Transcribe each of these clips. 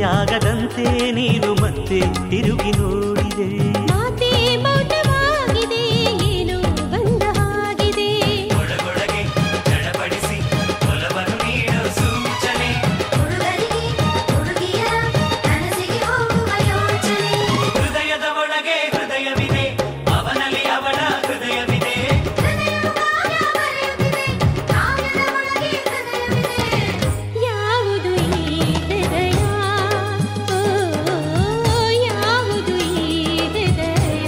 ಮರೆಯಾಗದಂತೆ ನೀನು ಮತ್ತೆ ತಿರುಗಿ ನೋಡಿದೆ ಮಾತೆ ಮೌನವಾಗಿದೆ ಏನೋ ಬಂದ ಹಾಗಿದೆ ಒಳಗೊಳಗೆ ಚಡಪಡಿಸಿ ಒಲವನ್ನು ನೀಡೋ ಸೂಚನೆ ಹುಡುಗರಿಗೆ ಹುಡುಗಿಯರ ಕನಸಿಗೆ ಹೋಗುವ ಯೋಚನೆ ಹೃದಯದ ಒಳಗೆ ಹೃದಯವಿದೆ ಅವನಲ್ಲಿ ಅವಳ ಹೃದಯವಿದೆ ಕಾವ್ಯದ ಒಳಗೆ ಹೃದಯವಿದೆ ಯಾವುದು ಈ ಹೃದಯ ಓ, ಯಾವುದು ಈ ಹೃದಯ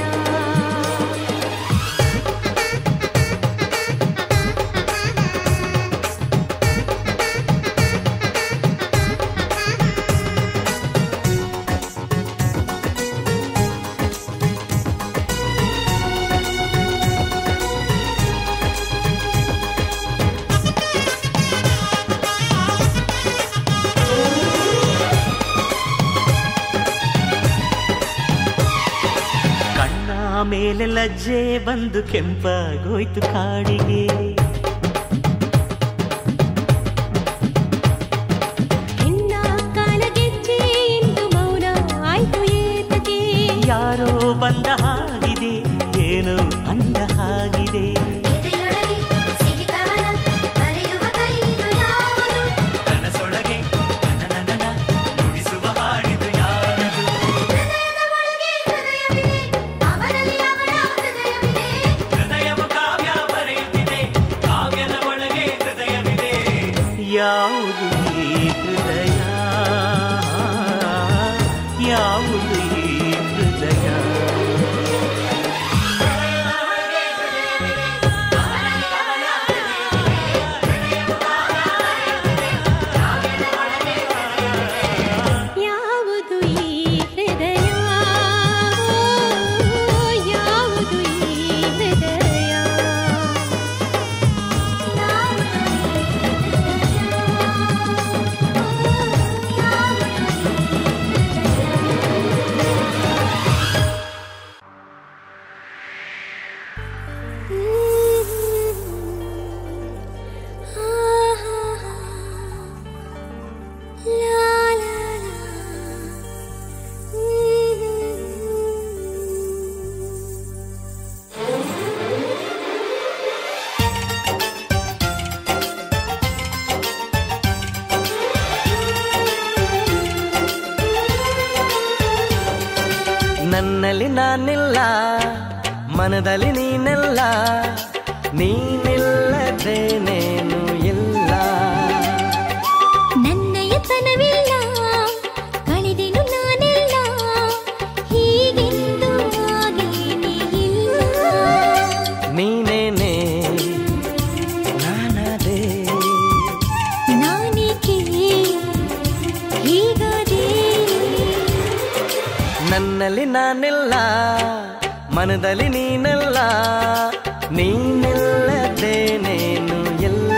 ಕಣ್ಣ ಮೇಲೆ ಲಜ್ಜೆ ಬಂದು ಕೆಂಪಾಗೋಯ್ತು ಕಾಡಿಗೆ ಹೆಣ್ಣ ಕಾಲಗೆಜ್ಜೆ ಇಂದು ಮೌನ ಆಯ್ತು ಏತಕ್ಕೆ ಯಾರೋ ಬಂದ ಹಾಗಿದೆ ಏನೋ ಅಂದ ಹಾಗಿದೆ ಎದೆಯೊಳಗೆ ಸಿಹಿತವನ ಬರೆಯುವ ಕೈದು ಯಾವುದು ಕನಸೊಳಗೆ ಕನನನನ ನುಡಿಸುವ ಹಾಡಿದು ಯಾರದು ಹೃದಯದ ಒಳಗೆ ಹೃದಯವಿದೆ ಅವನಲ್ಲಿ ಅವಳ ಹೃದಯವಿದೆ ಹೃದಯವು ಕಾವ್ಯ ಬರೆಯುತ್ತಿದೆ ಕಾವ್ಯದ ಒಳಗೆ ಹೃದಯವಿದೆ ಯಾವುದು ಈ ಹೃದಯ ಯಾವುದು ಈ ಹೃದಯ ಯಾವುದು ಈ ಹೃದಯ ಓ, ಯಾವುದು ಈ ಹೃದಯ ನನ್ನಲ್ಲಿ ನಾನಿಲ್ಲ ಮನದಲ್ಲಿ ನೀನೆಲ್ಲ ನೀನಿಲ್ಲದೇನೇನು ಇಲ್ಲ ನನ್ನಯತನವಿಲ್ಲ ಕಳೆದೆನು ನಾನೆಲ್ಲ ಹೀಗೆಂದು ಆಗೇನೇ ಇಲ್ಲ ನೀನೇನೆ ನಾನದೇ ನಾನೇಕೆ ಹೀಗಾದೆ ನನ್ನಲ್ಲಿ ನಾನಿಲ್ಲ ಮನದಲ್ಲಿ ನೀನೆಲ್ಲ ನೀನಿಲ್ಲದೇನೇನು ಇಲ್ಲ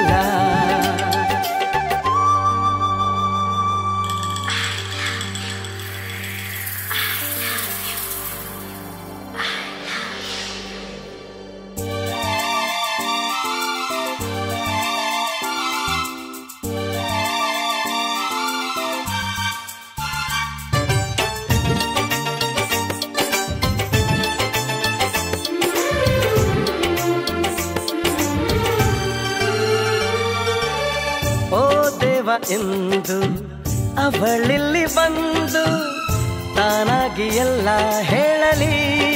ಓ ದೇವ ಎಂದು ಅವಳಿಲ್ಲಿ ಬಂದು ತಾನಾಗಿ ಎಲ್ಲ ಹೇಳಲಿ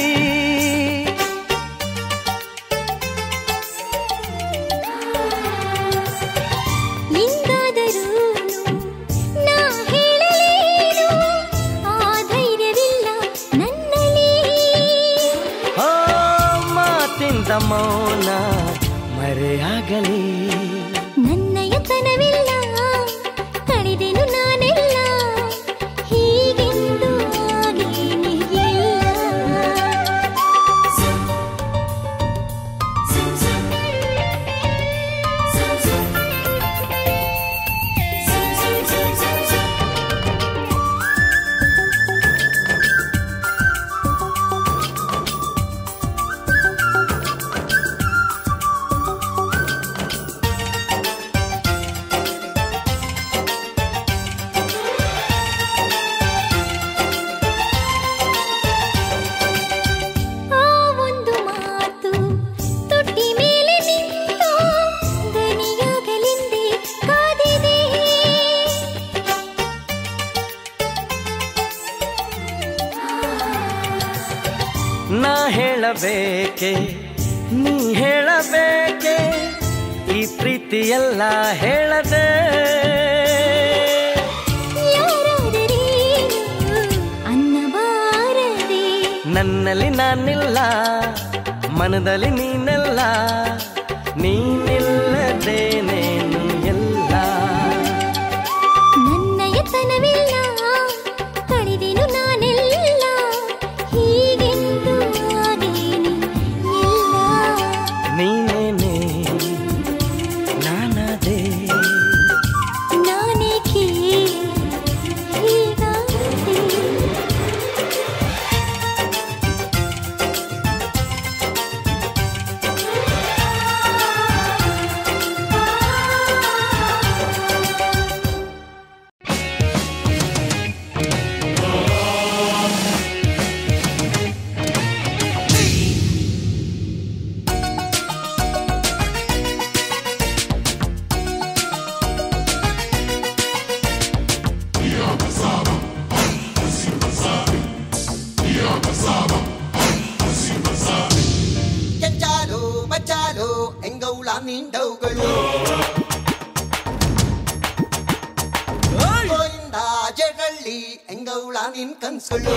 ಎಂದಾದರೂ ನಾ ಹೇಳಲೇನು ಆ ಧೈರ್ಯವಿಲ್ಲ ನನ್ನಲ್ಲಿ ಓ ಮಾತಿಂದ ಮೌನ ಮರೆಯಾಗಲಿ ನನ್ನಯತನವಿಲ್ಲ ಕಳೆದೆನು ನಾನೆಲ್ಲ ಹೀಗೆಂದು ಆಗೇನೇ ಇಲ್ಲ ಹೇಳಬೇಕೆ ನೀ ಹೇಳಬೇಕೆ ಈ ಪ್ರೀತಿಯೆಲ್ಲ ಹೇಳದೆ ಯಾರಾದರೇನು ಅನ್ನಬಾರದೆ ನನ್ನಲ್ಲಿ ನಾನಿಲ್ಲ ಮನದಲ್ಲಿ ನೀನೆಲ್ಲ ನೀನಿಲ್ಲದೇನೇನು ಎಲ್ಲ ನನ್ನ ಯತನವಿಲ್ಲ ಕಳೆದೆನು ನಾನೆಲ್ಲ ಹೀಗೆಂದು ಆಗೇನೆ ಎಲ್ಲ ನೀನೇನೆ ನಾನದೇ ನಾನೇಕೆ ಹೀಗಾದೆ ಕೆಂಚಾಲು ಮಚ್ಚಾಲು ಎಂಗೌಳ ನಿಂಡವುಗಳು ಗೋಯಿಂದ ಜಡಳ್ಳಿ ಎಂಗೌಳ ನಿನ್ ಕನ್ಸುಗಳು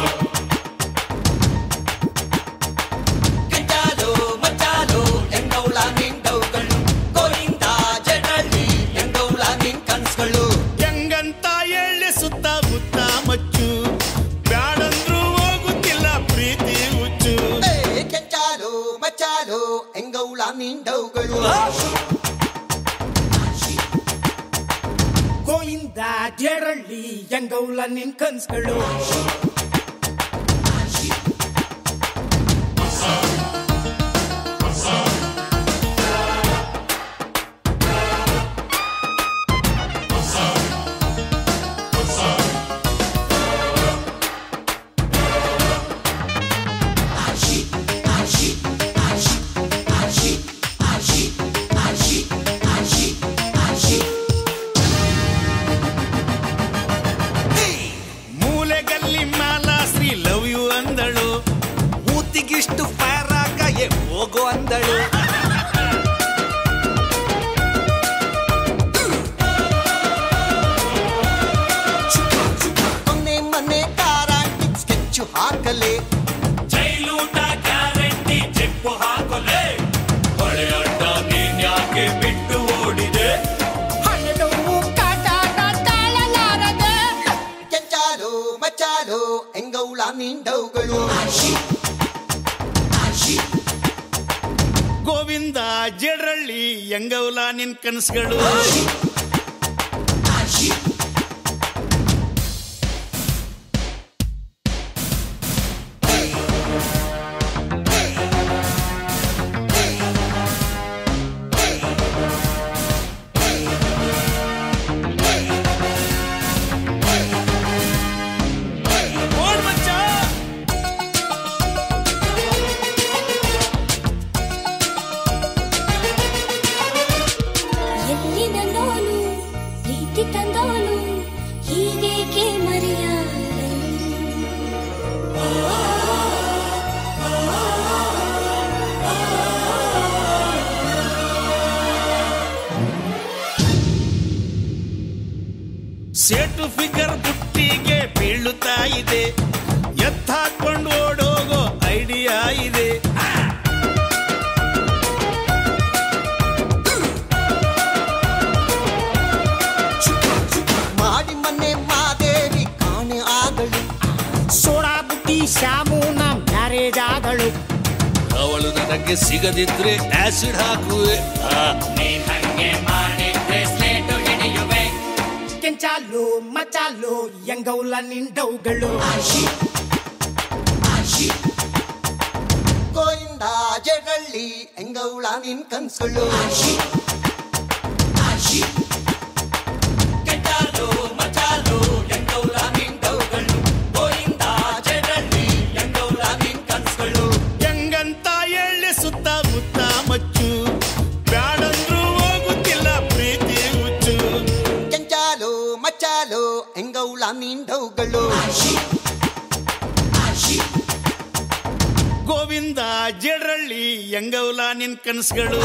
ಕೆಂಚಾಲು ಮಚ್ಚಾಲು ಎಂಗೌಳ ನಿಂಡವುಗಳು ಗೋಯಿಂದ ಜಡಳ್ಳಿ ಎಂಗೌಳ ನಿನ್ ಕನ್ಸುಗಳು ಹೆಂಗಂತ ಎಳ್ಳೆ ಸುತ್ತ ಮುತ್ತ ಮಚ್ಚು ಬ್ಯಾಡಂದ್ರೂ ಹೋಗುತ್ತಿಲ್ಲ ಪ್ರೀತಿ ಹುಚ್ಚು ಏ, ಕೆಂಚಾಲು ಮಚ್ಚಾಲು ಎಂಗೌಳ ನಿಂಡವುಗಳು ಗೋಯಿಂದ ಜೇರಳ್ಳಿ ಎಂಗೌಲ ನಿನ್ ಕನ್ಸ್ಗಳು ಮೂಲೆಗಲ್ಲಿ ಮಾಲಾ ಶ್ರೀ ಲವ್ ಯು ಅಂದಳು ಊತಿಗಿಷ್ಟು ಫೈರ್ ಆಗ ಏ ಹೋಗು ಅಂದಳು ಮೊನ್ನೆ ಮೊನ್ನೆ ಕಾರ ಸ್ಕೆಚ್ಚು ಹಾಕಲೆ ಜೈಲೂಟ ಗ್ಯಾರಂಟಿ ಚೆಪ್ಪು ಹಾಕೊಲೆ ಹೊಳೆಯಡ್ಡ ನೀನ್ ಯಾಕೆ ಬಿಟ್ಟು ಓಡಿದೆ ಹಣ್ಣು ಕಾಟಾಟ ತಾಳಲಾರದೆ ಕೆಂಚಾಲು ಮಚ್ಚಾಲು ಎಂಗೌಳ ನಿಂಡವುಗಳು ಗೋವಿಂದ ಜಡರಳ್ಳಿ ಎಂಗೌಲ ನಿನ್ ಕನಸುಗಳು ಓಡ್ ಮಚ್ಚ ಎಲ್ಲಿ ನಂದೋನು ಪ್ರೀತಿ ತಂದೋನು ಹೀಗೇಕೆ ಮರೆಯಾದೆ ಸೇಟು ಫಿಗರ್ ಬುಟ್ಟಿಗೆ ಬೀಳುತ್ತಾ ಇದೆ ಎತ್ತಾಕೊಂಡು ಓಡೋಗೋ ಐಡಿಯಾ ಇದೆ ಮಾಡಿ ಮೊನ್ನೆ ಮಾದೇವಿ ಕಾಣೆ ಆಗಲಿ ಸೋಡಾ ಬುಟ್ಟಿ ಶ್ಯಾಮು ನಮ್ ಮ್ಯಾರೇಜ್ ಆದಳು ಅವಳು ನನಗೆ ಸಿಗದಿದ್ರೆ ಆಸಿಡ್ ಹಾಕುವೆ ನೀನ್ ಹಂಗೆ ಮಾಡಿದ್ರೆ ಸ್ಲೇಟು ಹಿಡಿಯುವೆ ಕೆಂಚಾಲು ಮಚಾಲು ಎಂಗೌಲ ನಿಂಡವುಗಳು ಗೋಯಿಂದ ಜಡಳ್ಳಿ ಎಂಗೌಳ ನಿನ್ ಕನ್ಸುಗಳು ಕೆಟ್ಟಾಲು ಮಚಾಲು ಎಂಗೌಳ ನಿಂಡವುಗಳು ಗೋಯಿಂದ ಜಡಳ್ಳಿ ಎಂಗೌಳ ನಿನ್ ಕನ್ಸುಗಳು ಹೆಂಗಂತ ಎಳ್ಳೆ ಸುತ್ತ ಮುತ್ತ ಮಚ್ಚು ಬ್ಯಾಡಂದ್ರೂ ಹೋಗುತ್ತಿಲ್ಲ ಪ್ರೀತಿ ಹುಚ್ಚು ಕೆಂಚಾಲು ಮಚಾಲು ಎಂಗೌಳ ನಿಂಡವುಗಳು ಗೋವಿಂದ ಗೋವಿಂದ ಜಡರಳ್ಳಿ ಹೆಂಗವ್ಲ ನಿನ್ ಕನಸುಗಳು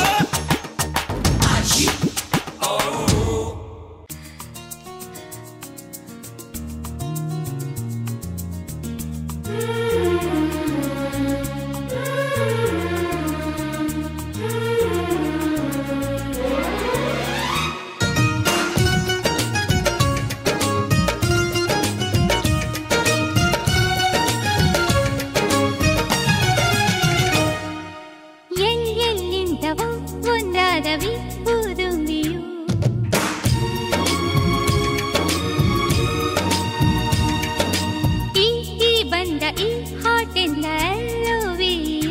ಎಲ್ಲೆಲ್ಲಿಂದವೋ ಒಂದಾದವಿ ಊದುಂಬಿಯು ಈ ಈ ಬಂದ ಈ ಹಾಟೆಂದ ಎಲ್ಲೋವಿಯು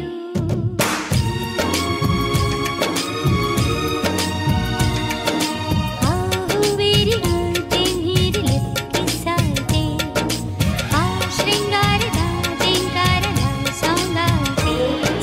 ಆ ಹೂವೇರಿ ತೆಂಗಿರಿಲೆ ಕಿಸ್ಸಾಯ್ತೆ ಆ ಶೃಂಗಾರದ ತೆಂಗಾರದ ಸೌಂಗಾಯ್ತೆ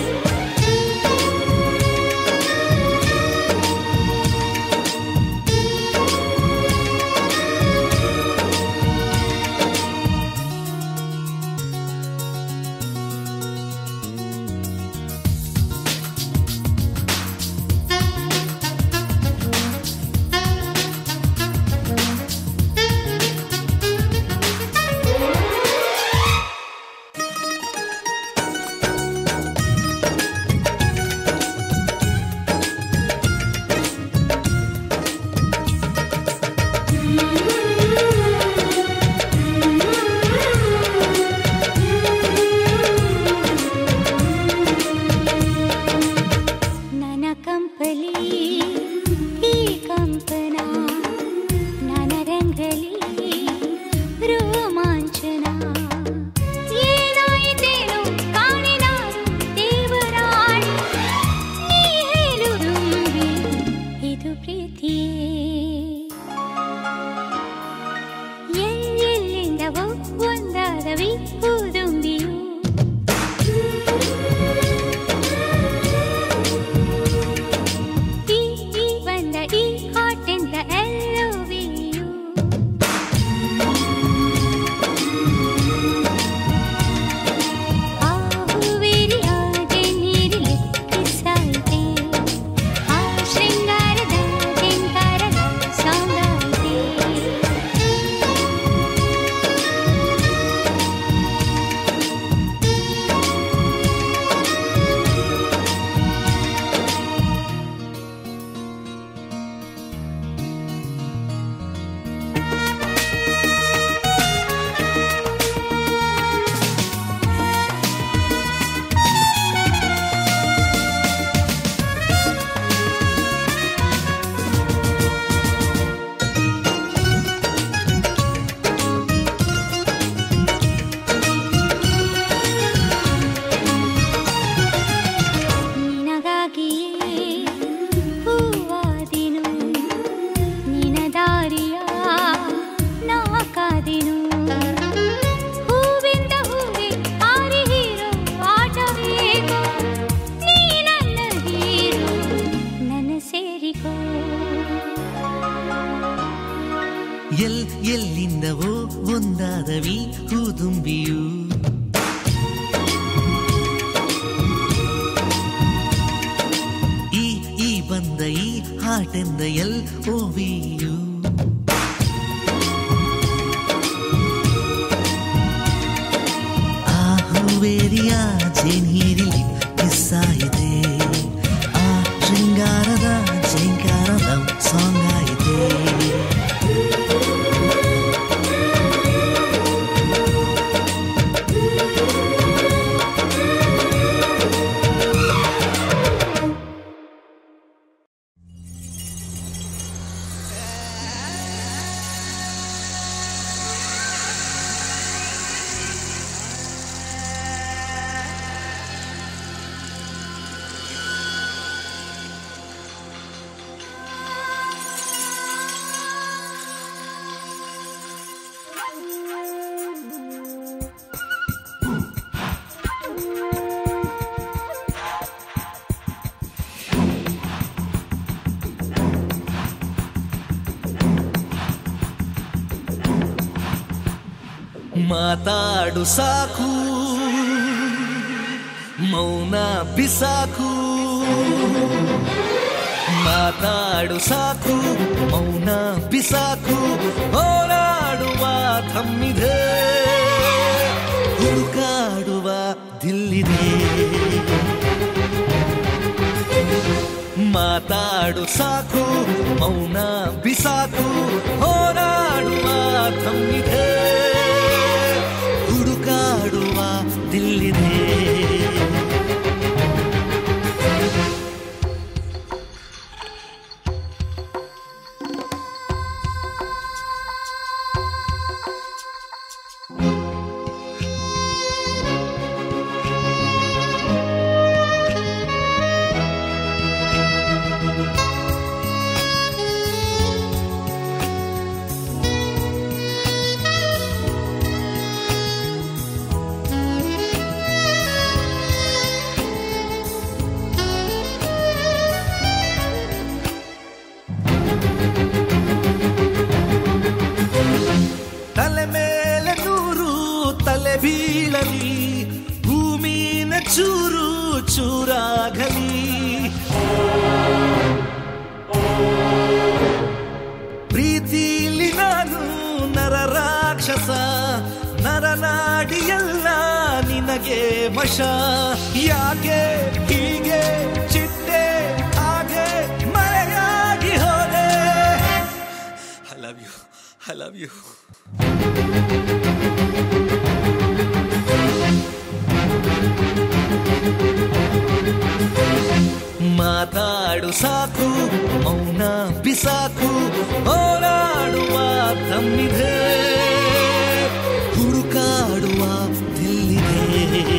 ನನ ಕಂಪಲಿ ಈ ಕಂಪನ ನನ ರಂಗಲಿ ರೋಮಾಂಚನ ಏನಾಯಿತೇನೋ ಕಾಣೆ ನಾನು ದೇವರಾಣಿ ನೀ ಹೇಳು ದುಂಬಿ ಇದು ಪ್ರೀತಿಯೇ ಎಲ್ಲೆಲ್ಲಿಂದವೋ ಒಂದಾದವಿ ಹೂದುಂಬಿಯು ಈ ಈ ಬಂದ ಈ ಹಾಟೆಂದ ಎಲ್ಲೋವಿಯು ಆ ಹೂವೇರಿ ಆದೆ ನೀರಿಲೆ ಕಿಸ್ಸಾಯ್ತೆ ಆ ಶೃಂಗಾರದ ತೆಂಗಾರದ ಸೌಂದಾಯ್ತೆ ನಿನಗಾಗಿಯೇ ಹೂವಾದಿನು ನಿನ ದಾರಿಯ ನಾ ಕಾದಿನು ಹೂವಿಂದ ಹೂವೆ ಹಾರಿ ಹೀರೋ ಆಟವೇಗೋ ನೀ ನನ್ನ ಹೀರೋ ನನ್ನ ಸೇರಿಕೋ ಎಲ್ ಎಲ್ಲಿಂದವೋ ಒಂದಾದವಿ ಹೂದುಂಬಿಯು ಈ ಈ ಬಂದ ಈ ಹಾಟೆಂದ ಎಲ್ ಓವಿಯು ಆ ಹೂವೇರಿಯ ಜೇನೀರಿಲಿ ಕಿಸ್ಸಾಯಿದೆ ಆ ಶೃಂಗಾರದ ಜೇಂಕಾರದ ಸಾಂಗ್ ಆಯಿತೆ ಮಾತಾಡು ಸಾಕು ಮೌನ ಬಿಸಾಕು ಮಾತಾಡು ಸಾಕು ಮೌನ ಬಿಸಾಕು ಹೋರಾಡುವ ತಮ್ಮಿದೆ ಹುಡುಕಾಡುವ ದಿಲ್ಲಿದೆ ಮಾತಾಡು ಸಾಕು ಮೌನ ಬಿಸಾಕು ಹೋರಾಡುವ ತಮ್ಮಿದೆ ಹುಡುಕಾಡುವ ದಿಲ್ಲಿದೆ ತಲೆ ಮೇಲೆ ನೂರು ತಲೆ ಬೀಳಲಿ ಭೂಮಿನ ಚೂರು ಚೂರಾಗಲಿ ಪ್ರೀತಿಲಿ ನಾನು ನರ ರಾಕ್ಷಸ ನರನಾಡಿಯಲ್ಲ ನಿನಗೆ ವಶ ಯಾಕೆ ಹೀಗೆ ಚಿಟ್ಟೆ ಹಾಗೆ ಮರೆಯಾಗಿ ಹೋದೆ I love you I love you ಮಾತಾಡು ಸಾಕು ಮೌನ ಬಿಸಾಕು ಹೋರಾಡುವ ತಮ್ಮಿದೆ ಹುಡುಕಾಡುವ ದಿಲ್ಲಿದೆ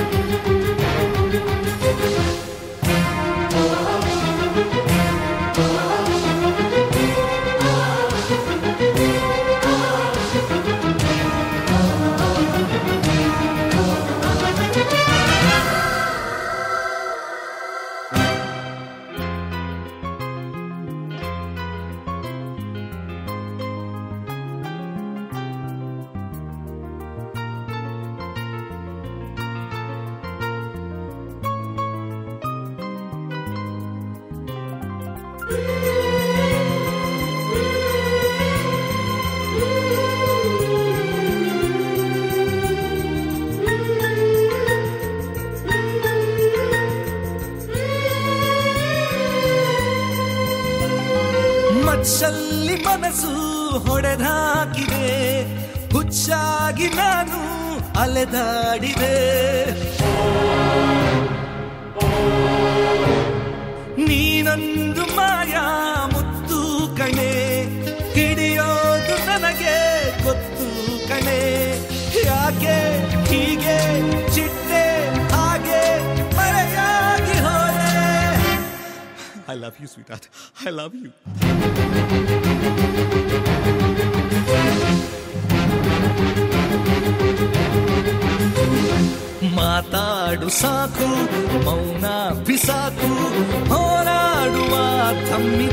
ಮಚ್ಚಲ್ಲಿ ಮನಸ್ಸು ಹೊಡೆದಾಕಿದೆ ಹುಚ್ಚಾಗಿ ನಾನು ಅಲೆದಾಡಿದೆ ನೀನೊಂದು ಮಾಯಾ ಮುತ್ತು ಕಣೆ ಹಿಡಿಯೋದು ನನಗೆ ಗೊತ್ತು ಕಣೆ ಯಾಕೆ ಹೀಗೆ ಚಿಟ್ಟೆ ಹಾಗೆ ಮರೆಯಾಗಿ ಹೋದೆ I love you sweet I love you ಮಾತಾಡು ಸಾಕು ಮೌನ ಬಿಸಾಕು ಹೋರಾಡುವ ತಮ್ಮಿ